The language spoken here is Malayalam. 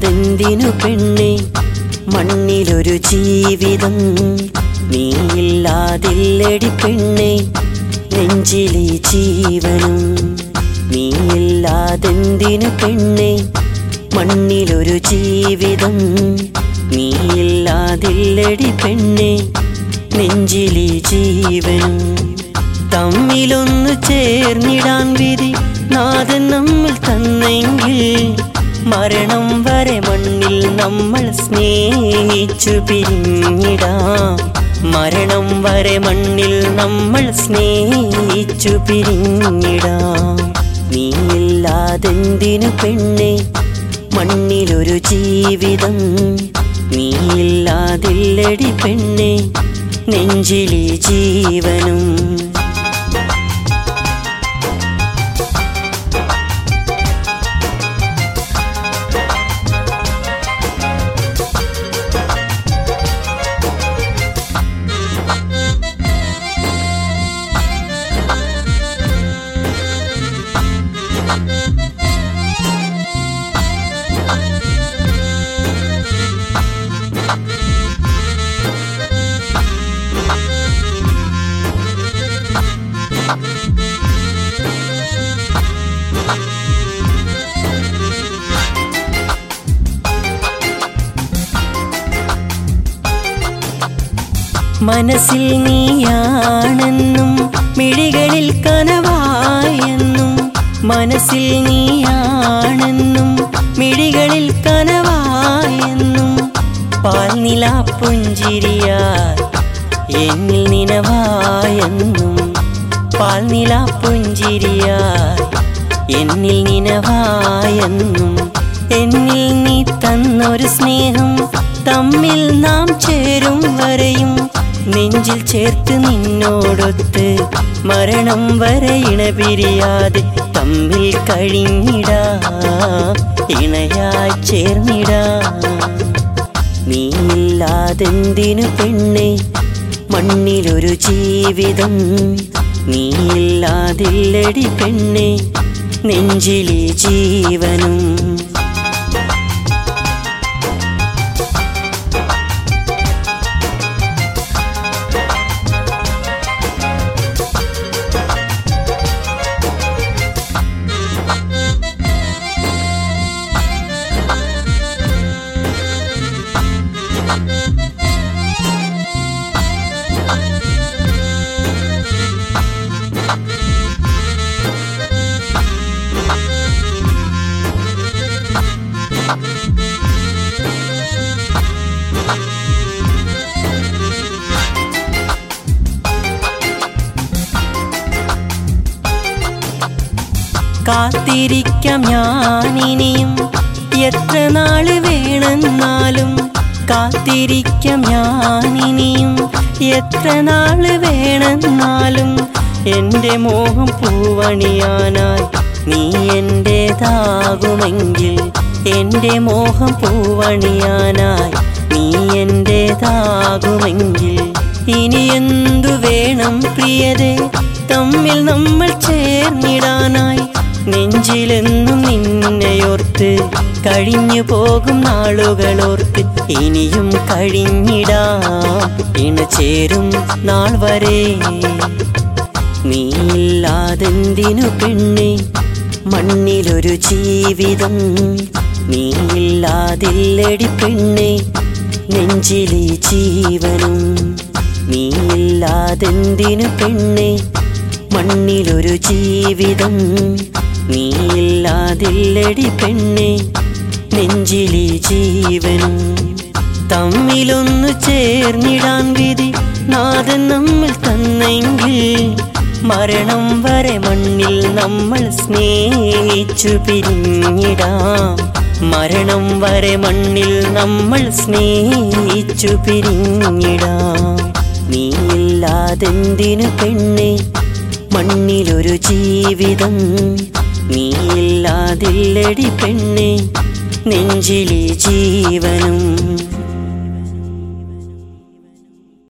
നീയില്ലാതെന്തിനു പെണ്ണെ മണ്ണിലൊരു ജീവിതം നീയില്ലാതില്ലടി പെണ്ണെ നെഞ്ചിലെ ജീവനും നീയില്ലാതെന്തിനു പെണ്ണെ മണ്ണിലൊരു ജീവിതം നീയില്ലാതില്ലടി പെണ്ണെ നെഞ്ചിലെ ജീവനും തമ്മിലൊന്നു ചേർന്നിടാൻ വിധി നാഥൻ നമ്മിൽ തന്നെങ്കിൽ മരണം വരെ മണ്ണിൽ നമ്മൾ സ്നേഹിച്ചു പിരിഞ്ഞിടാം മരണം വരെ മണ്ണിൽ നമ്മൾ സ്നേഹിച്ചു പിരിഞ്ഞിടാം നീയില്ലാതെന്തിനു പെണ്ണെ മണ്ണിലൊരു ജീവിതം നീയില്ലാതില്ലടി പെണ്ണെ നെഞ്ചിലെ ജീവനും മനസ്സിൽ നീയാണെന്നും മിഴികളിൽ കനവായെന്നും മനസ്സിൽ നീയാണെന്നും മിഴികളിൽ കനവായെന്നും പാൽനില പുഞ്ചിരിയാൽ എന്നിൽ നിനവായെന്നും പാൽനില പുഞ്ചിരിയാൽ എന്നിൽ നിനവായെന്നും എന്നിൽ നീ തന്നൊരു സ്നേഹം തമ്മിൽ നാം ചേരും വരെയും നെഞ്ചിൽ ചേർത്ത് നിന്നോടൊത്ത് മരണം വരെ ഇണപിരിയാതെ തമ്മിൽ കഴിഞ്ഞിടാ ഇണയായി ചേർന്നിടാ നീയില്ലാതെന്തിനു പെണ്ണെ മണ്ണിലൊരു ജീവിതം നീയില്ലാതില്ലടി പെണ്ണെ നെഞ്ചിലെ ജീവനും കാത്തിരിക്കാം ഞാനിനിയും എത്ര നാള് വേണമെന്നാലും കാത്തിരിക്കാം ഞാനിനിയും എത്ര നാള് വേണമെന്നാലും എൻ്റെ മോഹം പൂവണിയാനായി നീ എൻ്റേതാകുമെങ്കിൽ എൻ്റെ മോഹം പൂവണിയാനായി നീ എൻ്റേതാകുമെങ്കിൽ ഇനി എന്തു വേണം പ്രിയതേ തമ്മിൽ നമ്മൾ ചേർന്നിടാനായി നെഞ്ചിലെന്നും നിന്നെയോർത്ത് കഴിഞ്ഞു പോകും നാളുകളോർത്ത് ഇനിയും കഴിഞ്ഞിടാം ഇണചേരും നാൾ വരെ നീയില്ലാതെന്തിനു പെണ്ണെ മണ്ണിലൊരു ജീവിതം നീയില്ലാതില്ലടി പെണ്ണെ നെഞ്ചിലെ ജീവനും നീയില്ലാതെന്തിനു പെണ്ണെ മണ്ണിലൊരു ജീവിതം നീയില്ലാതില്ലടി പെണ്ണെ നെഞ്ചിലെ ജീവനും തമ്മിലൊന്നു ചേർന്നിടാൻ വിധി നാഥൻ നമ്മിൽ തന്നെങ്കിൽ മരണം വരെ മണ്ണിൽ നമ്മൾ സ്നേഹിച്ചു പിരിഞ്ഞിടാം മരണം വരെ മണ്ണിൽ നമ്മൾ സ്നേഹിച്ചു പിരിഞ്ഞിടാം നീയില്ലാതെന്തിനു പെണ്ണെ മണ്ണിലൊരു ജീവിതം നീയില്ലാതില്ലടി പെണ്ണെ നെഞ്ചിലെ ജീവനും